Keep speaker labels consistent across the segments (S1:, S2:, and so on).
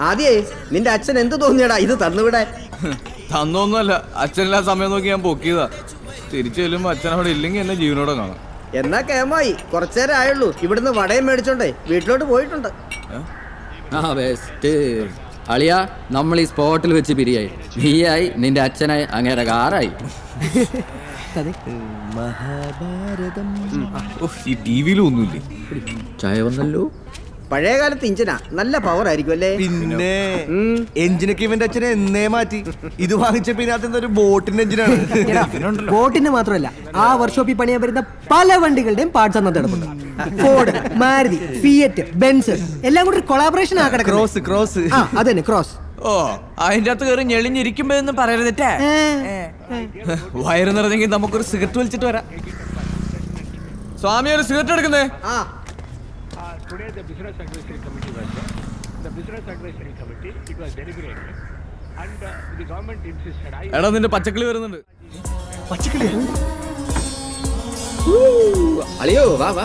S1: ആദ്യേ നിന്റെ അച്ഛൻ എന്ത് തോന്നിയടാ ഇത് തന്നുവിടാൻ
S2: തന്നൊന്നുമല്ല അച്ഛനെല്ലാ സമയം നോക്കി ഞാൻ പൊക്കിയതാ തിരിച്ചു ചെല്ലുമ്പോ അച്ഛൻ അവിടെ ഇല്ലെങ്കിൽ എന്നെ ജീവനോടെ കാണാം
S1: എന്നാ കേമായി കുറച്ചേരം ആയുള്ളൂ ഇവിടുന്ന് വടയും മേടിച്ചോണ്ടേ വീട്ടിലോട്ട് പോയിട്ടുണ്ട്
S3: ആ ബെസ്റ്റ് അളിയ നമ്മൾ ഈ സ്പോട്ടിൽ വെച്ച് പിരിയായി നീയായി നിന്റെ അച്ഛനായി അങ്ങേരെ കാറായി
S2: ഉഫ്, ഈ ടി വിയിലും ഒന്നുമില്ലേ
S3: ചായ വന്നല്ലോ
S1: പഴയ കാലത്ത് ഇഞ്ചിനാ നല്ല പവർ ആയിരിക്കും അല്ലേ
S4: പിന്നെ എഞ്ചിനൊക്കെ ഇവന്റെ അച്ഛനെ എന്നേ മാറ്റി ഇത് വാങ്ങിച്ചപ്പോ ഇതിനകത്ത് ഒരു ബോട്ടിന്റെ എഞ്ചിനാണ്
S5: ബോട്ടിന്റെ മാത്രമല്ല ആ വർക്ക്ഷോപ്പിൽ പണിയാൻ വരുന്ന പല വണ്ടികളുടെയും പാർട്സ് അന്നത്തെ കിടപ്പുണ്ട് ഫോർഡ് മാരുതി ഫിയറ്റ് ബെൻസ് എല്ലാം കൂടി കൊളാബറേഷൻ ആ കിടക്കുന്നത്
S4: ക്രോസ് ക്രോസ്
S5: ആ അതന്നെ ക്രോസ്
S2: ഓ അതിന്റെ അകത്ത് കയറി ഞെളിഞ്ഞിരിക്കുമ്പോ ഒന്നും പറയരുതേ വയറ് നിറഞ്ഞെങ്കിൽ നമുക്കൊരു സിഗരറ്റ് വലിച്ചിട്ട് വരാം സ്വാമി ഒരു സിഗരറ്റ് എടുക്കുന്നേ
S1: ആ
S6: today the business advisory committee was there. The business advisory committee, it was deliberated and uh, the government insisted. I
S2: എടാ നിന്റെ പച്ചക്കിളി വരുന്നുണ്ട്
S3: അളിയോ വാ വാ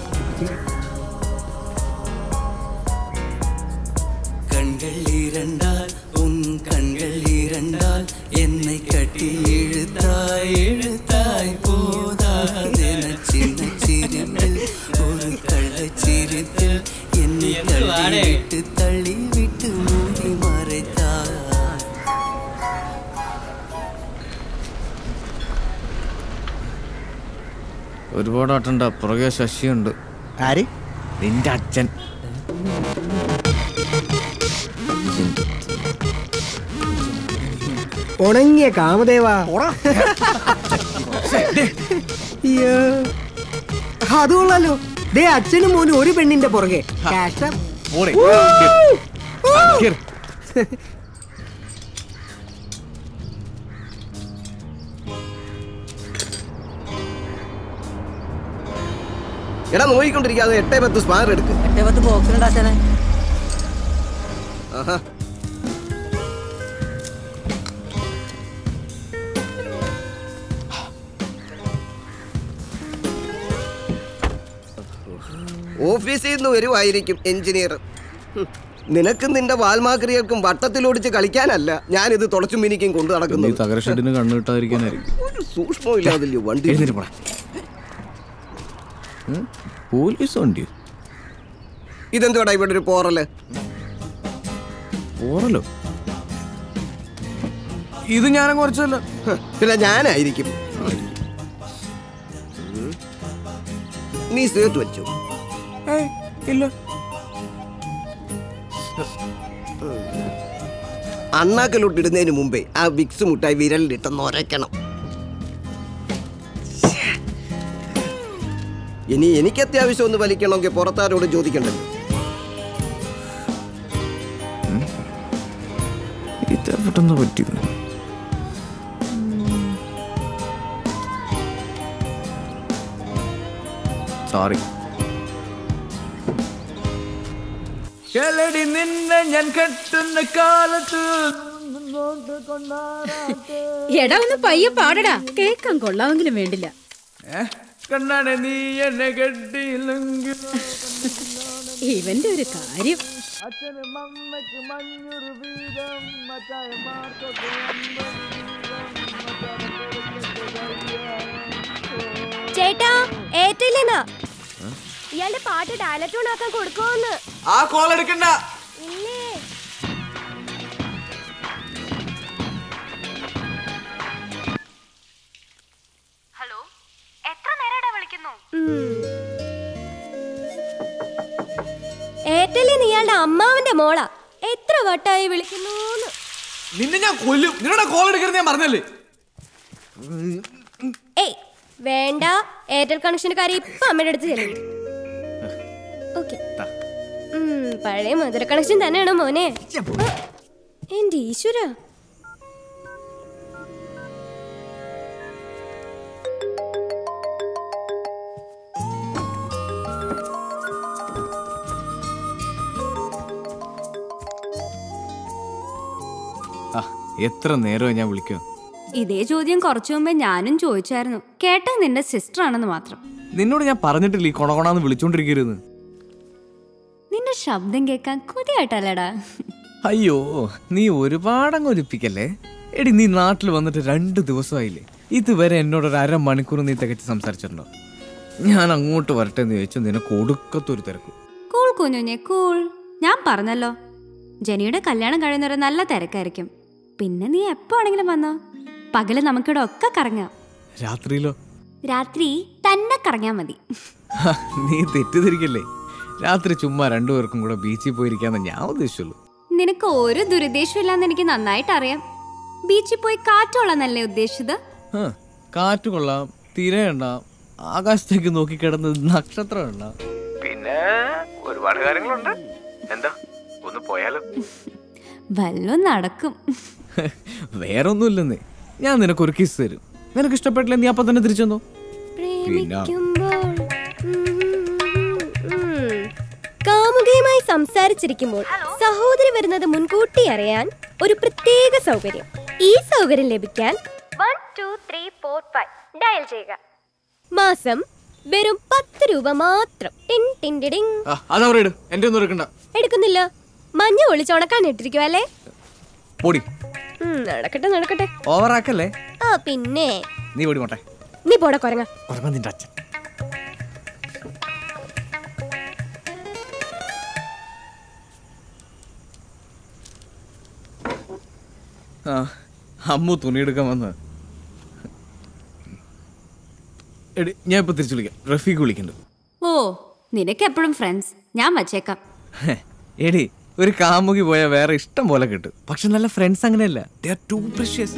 S7: கண்கள் இரண்டால் உன் கண்கள் இரண்டால் என்னை கட்டி இழுத்தாய் இழுத்தாய் போதாதென சின்ன சிரிப்பில் ஒரு கள்ளச்சிரிப்பில் என்னை தள்ளி விட்டு தள்ளி விட்டு மூடி மறைத்தாய்
S2: ഒരുപാട് ആട്ടണ്ട പുറകെ ശശിയുണ്ട്
S4: ആര്
S2: നിന്റെ അച്ഛൻ
S5: ഉണങ്ങിയ കാമദേവാ അയ്യോ. അത് കൊള്ളാലോ ദേ അച്ഛനും മോനും ഒരു പെണ്ണിന്റെ പുറകെ കാഷ്ടം
S2: ഓടെ
S1: എടാ നോക്കിക്കൊണ്ടിരിക്കാതെ എട്ടേ പത്ത് സ്പാർ എടുക്ക്
S7: പത്ത് ബോക്സിനുണ്ടാച്ചാനെ
S1: ആഹാ ഓഫീസിൽ നിന്ന് വരുമായിരിക്കും എഞ്ചിനീയർ ഹും. നിനക്കും നിന്റെ വാൽമാക്രിയർക്കും വട്ടത്തിലോടിച്ച് കളിക്കാനല്ല ഞാനിത് തുടച്ചും മിനിക്കും കൊണ്ടു
S2: ഈ
S1: നടക്കുന്നത്
S2: തകര ഷെഡിന് കണ്ണു കിട്ടാതിരിക്കാനായിരിക്കും
S1: ഒരു സൂക്ഷ്മം ഇല്ലാതില്ലയോ വണ്ടി
S2: എഴുന്നേറ്റ് പോടാ ഉം? പോലീസ് വണ്ടി
S1: ഇതെന്തുവാടാ ഇവിടെ ഒരു പോറല്
S2: ഓറലോ ഇത് ഞാനും കുറച്ചല്ല
S1: ഹ്, പിന്നെ ഞാനായിരിക്കും ഉം. നീ സീറ്റ് വെച്ചു
S2: ഇല്ല
S1: അണ്ണാക്കലോട്ട് ഇടുന്നതിന് മുമ്പേ ആ വിക്സ് മുട്ടായി വിരലിലിട്ട് നൊരയ്ക്കണം ഇനി എനിക്ക് അത്യാവശ്യം ഒന്ന് വലിക്കണമെങ്കിൽ പുറത്താരോട് ചോദിക്കണ്ടല്ലോ
S2: ഇത് പെട്ടെന്ന് പറ്റിയത് സോറി നിന്നെ ഞാൻ കെട്ടുന്ന കാലത്ത്
S8: എടാ ഒന്ന് പയ്യെ പാടടാ കേക്കാൻ കൊള്ളാമെങ്കിലും വേണ്ടില്ല
S2: കണ്ണാണ് നീ എന്നെ കെട്ടിയില്ലെങ്കിൽ
S8: ഇവന്റെ ഒരു കാര്യം
S2: അച്ഛനും അമ്മയ്ക്ക് മഞ്ഞൊരു വീതം മച്ചായമാർക്കൊക്കെ
S9: ചേട്ടാ ഏറ്റില്ലെന്നാ ഇയാളുടെ പാട്ട് ഡയലക്ടോൺ ആക്കാൻ കൊടുക്കുമെന്ന്
S2: ആ കോൾ എടുക്കണ്ട
S9: ഇല്ലേ
S10: ഹലോ എത്ര നേരടാ വിളിക്കുന്നു
S9: ഏറ്റലിന്ന് ഇയാളുടെ അമ്മാവന്റെ മോളാ എത്ര വട്ടായി വിളിക്കുന്നൂന്ന്
S2: നിന്നെ ഞാൻ കൊല്ലും നിന്നോട് കോൾ എടുക്കരുത് ഞാൻ പറഞ്ഞല്ലേ
S9: ഏയ് വേണ്ട എയർടെൽ കണക്ഷനുകാരി ഇപ്പൊ അമ്മയുടെ അടുത്ത് ചെല്ലും ഓക്കെ പഴയ മധുര കണക്ഷൻ തന്നെയാണോ മോനെ ആ, എന്റെ ഈശ്വര
S2: ആ എത്ര നേരമായി ഞാൻ വിളിക്കുക
S8: ഇതേ ചോദ്യം കുറച്ചു മുമ്പേ ഞാനും ചോദിച്ചായിരുന്നു കേട്ടത് നിന്റെ സിസ്റ്റർ ആണെന്ന് മാത്രം
S2: നിന്നോട് ഞാൻ പറഞ്ഞിട്ടില്ല ഈ കൊണകൊണാന്ന് വിളിച്ചോണ്ടിരിക്കരുത്
S8: നിന്റെ ശബ്ദം കേൾക്കാൻ കൊതിയായിട്ടല്ലടാ
S2: അയ്യോ നീ ഒരുപാടങ്ങ് ഒലിപ്പിക്കല്ലേ എടി നീ നാട്ടിൽ വന്നിട്ട് രണ്ട് ദിവസമായില്ലേ ഇതുവരെ എന്നോട് ഒരു അരമണിക്കൂർ നീ തികച്ച് സംസാരിച്ചിട്ടുണ്ടോ ഞാൻ അങ്ങോട്ട് വരട്ടെ എന്ന് ചോദിച്ചു നിനക്ക് ഒടുക്കത്തൊരു തിരക്കും
S8: കൂൾ കുഞ്ഞുഞ്ഞെ കൂൾ ഞാൻ പറഞ്ഞല്ലോ ജനിയുടെ കല്യാണം കഴിയുന്നവരെ നല്ല തിരക്കായിരിക്കും പിന്നെ നീ എപ്പോ ആണെങ്കിലും വന്നോ പകല് നമുക്കിവിടെ ഒക്കെ കറങ്ങാം
S2: രാത്രിയിലോ
S8: രാത്രി തന്നെ കറങ്ങിയാ മതി
S2: ഹ, നീ തെറ്റിദ്ധരിക്കല്ലേ രാത്രി ചുമ്മാ രണ്ടുപേർക്കും കൂടെ ബീച്ചിൽ പോയിരിക്കാന്ന് ഞാൻ ഉദ്ദേശിച്ചുള്ളൂ
S8: നിനക്ക് ഒരു ദുരുദ്ദേശം ഇല്ലാന്ന് എനിക്ക് നന്നായിട്ട് അറിയാം ബീച്ചിൽ പോയി കാറ്റുള്ളന്നല്ലേ ഉദ്ദേശിച്ചത്
S2: ഹ, കാറ്റ് കൊള്ളാം തിരയുണ്ടാം ആകാശത്തേക്ക് നോക്കി കിടന്ന് നക്ഷത്രം ഉണ്ടാം പിന്നെ ഒരുപാട് കാര്യങ്ങളുണ്ട് എന്താ ഒന്ന് പോയാലോ
S8: വല്ലതും നടക്കും
S2: വേറെ ഒന്നുമില്ലെന്നേ ഞാൻ നിനക്കൊരു കിസ് തരും നിനക്ക് ഇഷ്ടപ്പെട്ടില്ല നീ അപ്പൊ തന്നെ തിരിച്ചെന്നോ പിന്നെ
S9: പ്രേമിക്കുമ്പോൾ ഉം. കാമുകയുമായി സംസാരിച്ചിരിക്കുമ്പോൾ സഹോദരി വരുന്നത് മുൻകൂട്ടി അറിയാൻ ഒരു പ്രത്യേക സൗകര്യം ഈ സൗകര്യം ലഭിക്കാൻ one two three four five dial ചെയ്യുക മാസം വെറും പത്ത് രൂപ മാത്രം ടിൻ ടിൻ ടിഡിങ്.
S2: ആ, അതവിടെ ഇട് എന്റെ ഒന്നും എടുക്കണ്ട
S9: എടുക്കുന്നില്ല മഞ്ഞ ഒളിച്ചുണക്കാൻ ഇട്ടിരിക്കുവല്ലേ
S2: പൊടി
S9: ഉം, നടക്കട്ടെ നടക്കട്ടെ
S2: ഓവറാക്കല്ലേ
S9: ആ പിന്നെ
S2: നീ പൊടി മോട്ടെ
S9: നീ പോടെ കൊരങ്ങ
S2: ഉറങ്ങ നിന്റെ അച്ഛൻ ആ അമ്മു തുണിയെടുക്കാൻ വന്ന എടി ഞാൻ ഇപ്പൊ തിരിച്ചു വിളിക്കാം റഫീഖ് വിളിക്കുന്നുണ്ട്
S8: ഓ നിനക്ക് എപ്പോഴും ഫ്രണ്ട്സ് ഞാൻ വച്ചേക്കാം
S2: ഹെ, എടി ഒരു കാമുകി പോയാൽ വേറെ ഇഷ്ടം പോലെ കിട്ടും പക്ഷെ നല്ല ഫ്രണ്ട്സ് അങ്ങനെയല്ല ദേ ആർ ടു പ്രഷ്യസ്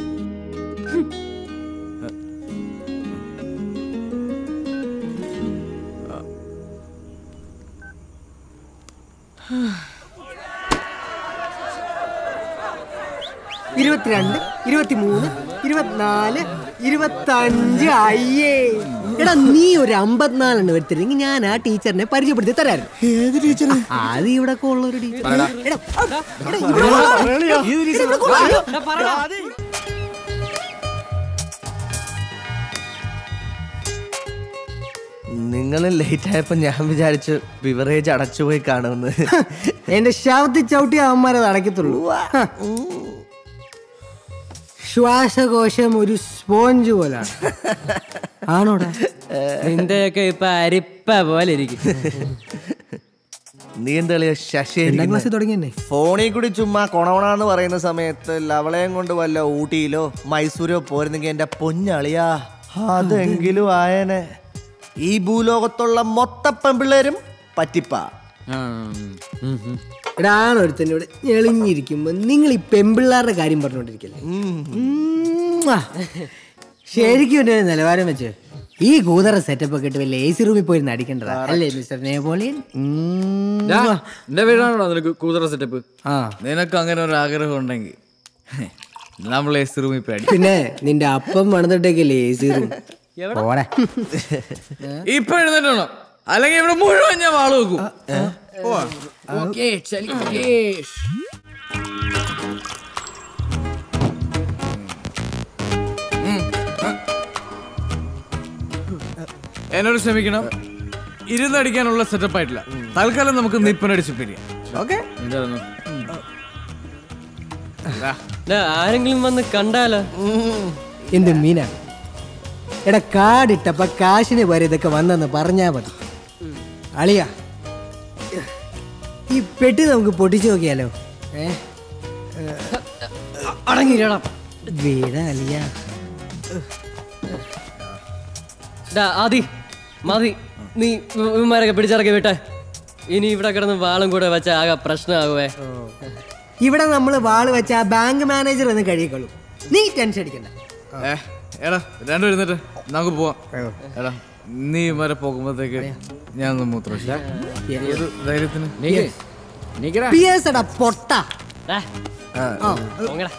S5: ഇരുപത്തിരണ്ട് ഇരുപത്തിമൂന്ന് ഇരുപത്തിനാല് ഇരുപത്തഞ്ച് അയ്യേ എടാ നീ ഒരു അമ്പത്തിനാലെണ്ണം എടുത്തിരുന്നെങ്കിൽ ഞാൻ ആ ടീച്ചറിനെ പരിചയപ്പെടുത്തി തരായിരുന്നു ഏത് ടീച്ചർ അത് ഇവിടെ ഉള്ള ഒരു ടീച്ചർ എടാ, എടാ, ഇവിടെ വാ. എടാ, ഇവിടെ വാ.
S4: നിങ്ങൾ ലേറ്റ് ആയപ്പോ ഞാൻ വിചാരിച്ചു ബിവറേജ് അടച്ചുപോയി കാണുമെന്ന്
S5: എന്റെ ശവത്തിൽ ചവിട്ടി അവന്മാരെ അടക്കത്തുള്ളൂ ഹ. ശ്വാസകോശം ഒരു സ്പോഞ്ച് പോലാണ് ആണോടാ
S7: നിന്റെയൊക്കെ ഇപ്പൊ അരിപ്പ പോലെ ഇരിക്കും
S4: നീ എന്താ കളിയാ ശശി
S5: രണ്ടാം ക്ലാസ്സിൽ തുടങ്ങിയെന്നെ
S4: ഫോണിൽ കൂടി ചുമ്മാ കൊണവണാന്ന് പറയുന്ന സമയത്ത് ലവളയം കൊണ്ട് വല്ല ഊട്ടിയിലോ മൈസൂരോ പോരുന്നെങ്കിൽ എന്റെ പൊന്നളിയാ അതെങ്കിലും ആയനെ ഈ ഭൂലോകത്തുള്ള മൊത്ത പെമ്പിള്ളേരും പറ്റിപ്പാ
S5: എടാ ആണൊരുത്തന്നെ ഇവിടെ ഞെളിഞ്ഞിരിക്കുമ്പോ നിങ്ങൾ ഈ പെമ്പിള്ളാരുടെ കാര്യം പറഞ്ഞോണ്ടിരിക്കല്ലേ ശരിക്കും ഒരു നിലവാരം വെച്ച് ഈ കൂതറ സെറ്റപ്പ് ഒക്കെ ഇട്ട് വല്ല എ സി റൂമിൽ പോയി അടിക്കേണ്ടതാ അല്ലേ മിസ്റ്റർ നേപോളിയൻ
S3: എന്റെ വീടാണോ നിനക്ക് കൂതറ സെറ്റപ്പ്
S5: ആ
S2: നിനക്ക് അങ്ങനെ ഒരു ആഗ്രഹം ഉണ്ടെങ്കിൽ നമ്മൾ എസ് റൂമിൽ പേടി
S5: പിന്നെ നിന്റെ അപ്പം മണന്നിട്ടേക്കല്ലേ എ സി റൂം പോടെ
S2: ഇപ്പൊ എഴുന്നേറ്റോ അല്ലെങ്കിൽ ഇവിടെ മുഴുവൻ ഞാൻ വാള് വെക്കും പോവാ. എന്നോട് ക്ഷമിക്കണം ഇരുന്നടിക്കാനുള്ള സെറ്റപ്പ് ആയിട്ടില്ല തൽക്കാലം നമുക്ക് നിപ്പനടിച്ച് പിരിയാം ഓക്കെ
S7: ആരെങ്കിലും വന്ന് കണ്ടാലോ
S5: എന്ത് മീനാ എടാ കാടിട്ടപ്പ കാശിന് വരെ ഇതൊക്കെ വന്നെന്ന് പറഞ്ഞാ മതി അളിയ ഈ പെട്ടി നമുക്ക് പൊട്ടിച്ചു നോക്കിയാലോ ഏ
S7: അടങ്ങിയിരണം
S5: വീട അളിയ
S7: ആദി മതി നീ ഇവന്മാരൊക്കെ പിടിച്ചിറക്കി വിട്ടെ ഇനി ഇവിടെ കിടന്ന് വാളും കൂടെ വെച്ച ആകെ പ്രശ്നമാകുവേ
S5: ഇവിടെ നമ്മൾ വാള് വെച്ച ആ ബാങ്ക് മാനേജർ എന്ന് കഴിയിക്കൊള്ളും നീ ടെൻഷൻ അടിക്കണ്ട
S2: ഏ, എടാ രണ്ടു എഴുന്നേറ്റ് നമുക്ക് പോവാം എടാ നീ വരെ പോകുമ്പോഴത്തേക്ക് ഞാൻ ഒന്ന് മൂത്രം ഒഴിച്ചു. ഏത് ധൈര്യത്തിന്
S5: പി എസ് എടാ പൊട്ട
S7: ദാ,
S5: ആ
S7: പോങ്ങടാ.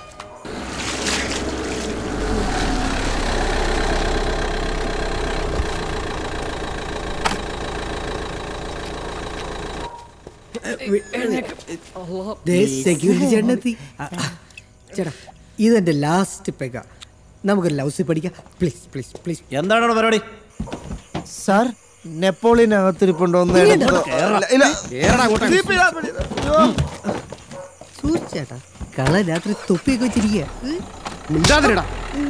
S5: സെക്യൂരിറ്റി ചേട്ടനെത്തി ആ, ആ. ചേട്ടാ ഇതെന്റെ ലാസ്റ്റ് പെഗ നമുക്കൊരു ലൗസി പഠിക്കാം പ്ലീസ് പ്ലീസ് പ്ലീസ്
S4: എന്താണ് പരിപാടി സാർ നെപ്പോളിയൻ അകത്തിരിപ്പുണ്ടോ ഒന്ന് എടുത്തോ. ഇല്ല, ഇല്ല. Keep it up. അയ്യോ.
S5: സൂക്ഷിച്ചേട്ടാ കള രാത്രി തൊപ്പിയൊക്കെ വെച്ചിരിക്കുക
S1: മിണ്ടാതിരടാ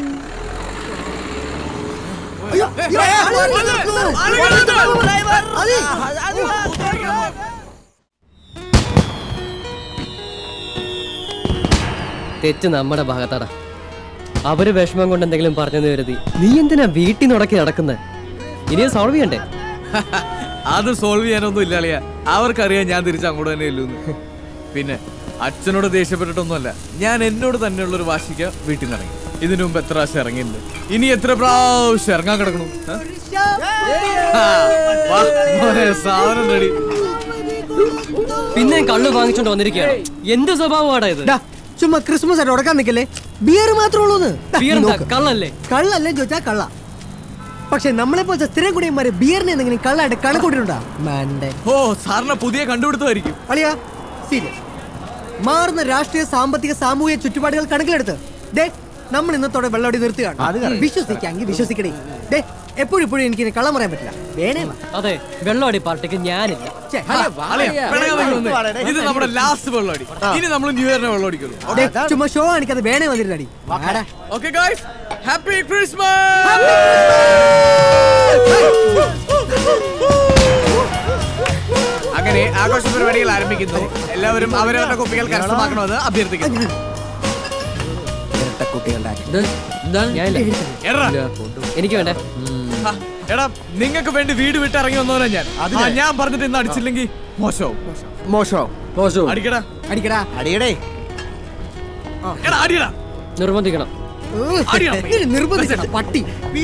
S7: തെറ്റ് നമ്മുടെ ഭാഗത്താടാ അവര് വിഷമം കൊണ്ട് എന്തെങ്കിലും പറഞ്ഞെന്ന് കരുതി നീ എന്തിനാ വീട്ടിൽ നിന്നടക്കി നടക്കുന്നത് ഇനി സോൾവ് ചെയ്യണ്ടേ
S2: അത് സോൾവ് ചെയ്യാനൊന്നും ഇല്ല അളിയ അവർക്കറിയാം ഞാൻ തിരിച്ച് അങ്ങോട്ട് തന്നെ ഇല്ലൂന്ന് പിന്നെ അച്ഛനോട് ദേഷ്യപ്പെട്ടിട്ടൊന്നുമല്ല ഞാൻ എന്നോട് തന്നെയുള്ള ഒരു വാശിക്ക് വീട്ടിൽ നിന്ന് ഇറങ്ങി ഇതിനു മുമ്പ് എത്ര പ്രാവശ്യം ഇറങ്ങിയിട്ടുണ്ട് ഇനി എത്ര പ്രാവശ്യം ഇറങ്ങാൻ കിടക്കണു ഏ? ആ, വാ, മോനെ, സാധനം റെഡി
S7: പിന്നെ കള്ളു വാങ്ങിച്ചോണ്ട് വന്നിരിക്കുകയാണ് എന്ത് സ്വഭാവമാടാ ഇത്
S5: ഡാ, ചുമ്മാ ക്രിസ്മസ് ആയിട്ട് ഉടക്കാൻ നിക്കല്ലേ ബിയർ മാത്രമേ ഉള്ളൂന്ന് ദാ,
S7: ബിയർ എന്താ,
S5: നോക്ക്.
S7: കള്ളല്ലേ
S5: കള്ളല്ലേ ചോദിച്ചാ കള്ള പക്ഷെ നമ്മളെ പോലത്തെ സ്ഥിരം കുടിയന്മാര് ബിയറിനെ എന്തെങ്കിലും കള്ളായിട്ട് കണക്കൂട്ടിട്ടുണ്ടാ മാൻഡേ
S2: ഓ സാറിന് പുതിയ കണ്ടുപിടുത്തമായിരിക്കും
S5: അളിയാ സീരിയസ് മാറുന്ന രാഷ്ട്രീയ സാമ്പത്തിക സാമൂഹിക ചുറ്റുപാടുകൾ കണക്കിലെടുത്ത് ദേ നമ്മൾ ഇന്നത്തോടെ വെള്ളോടി നിർത്തുകയാണ് വിശ്വസിക്കാമെങ്കിൽ വിശ്വസിക്കണേ ദേ എപ്പോഴും ഇപ്പോഴും എനിക്ക് ഇനി കള്ളം പറയാൻ പറ്റില്ല വേണേ വാ.
S7: അതെ വെള്ളവാടി പാർട്ടിക്ക് ഞാനില്ല
S5: ഛെ,
S2: അളിയ, പിണങ്ങാതെ ഇങ്ങ് വന്നേ. ഇത് നമ്മുടെ ലാസ്റ്റ് വെള്ളമടി ഇനി നമ്മൾ ന്യൂ ഇയറിനെ വെള്ളമടിക്കുള്ളൂ
S5: ദേ, ചുമ്മാ ഷോ കാണിക്കാതെ വേണേ വന്നിരുന്നടി വാടാ.
S2: ഓക്കെ ഗായ്സ് ഹാപ്പി ക്രിസ്മസ് അങ്ങനെ ആഘോഷ പരിപാടികൾ ആരംഭിക്കുന്നു എല്ലാവരും അവരവരുടെ കുപ്പികൾ കരസ്ഥമാക്കണമെന്ന് അഭ്യർത്ഥിക്കുന്നു
S7: ഞാനില്ല
S2: എടാ
S7: എനിക്ക് വേണ്ടേ
S2: ആ, എടാ നിങ്ങൾക്ക് വേണ്ടി വീട് വിട്ട് ഇറങ്ങി വന്നവനാ ഞാൻ ആ, ഞാൻ പറഞ്ഞിട്ട് ഇന്ന് അടിച്ചില്ലെങ്കിൽ മോശവും
S4: മോശോ
S2: അടിക്കടാ
S5: അടിക്കടാ
S4: അടിയടേ
S2: എടാ അടിയടാ
S7: നിർബന്ധിക്കണം
S5: ഏഹ്,
S2: അടിയാ.
S5: ഇനി നിർബന്ധിക്കണ്ട പട്ടി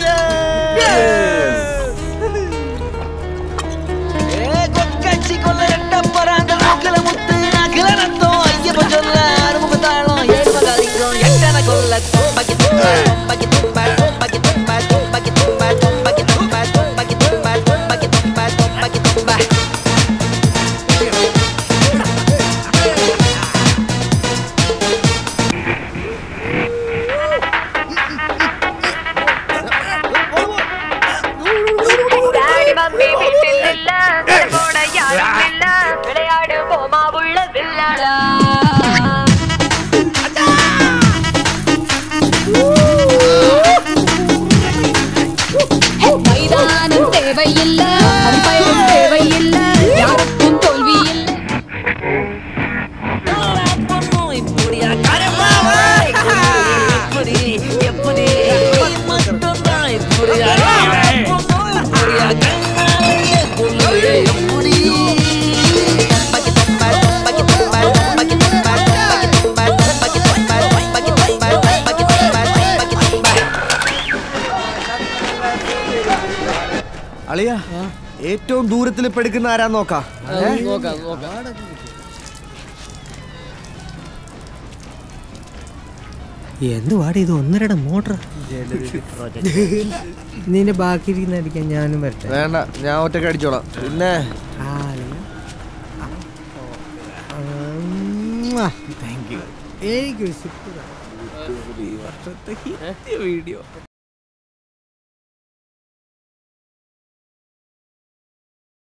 S10: മമ്മി വീട്ടിലില്ല കൂടെ യാരുമില്ല വിളയാട് പോമാവുള്ള വില്ലാള
S11: മൈതാനം தேவையில்ல அம்பயம் தேவையில்ல யாருக்கும் தோல்வியில்லை
S4: അളിയ ഏറ്റവും ദൂരത്തിൽ ഇപ്പൊ എടുക്കുന്ന ആരാ നോക്കാം
S7: നോക്കാം നോക്കാം
S5: എന്തുവാടി ഇത് ഒന്നരട മോട്ടർ നിന്റെ ബാക്കി ഇരിക്കുന്ന അടിക്കാൻ ഞാനും വരട്ടെ
S4: വേണ്ട ഞാൻ ഒറ്റക്ക് അടിച്ചോളാം പിന്നെ
S5: എനിക്കൊരു സിപ്പ്
S2: ഈ വർഷത്തെ ഹിറ്റ് വീഡിയോ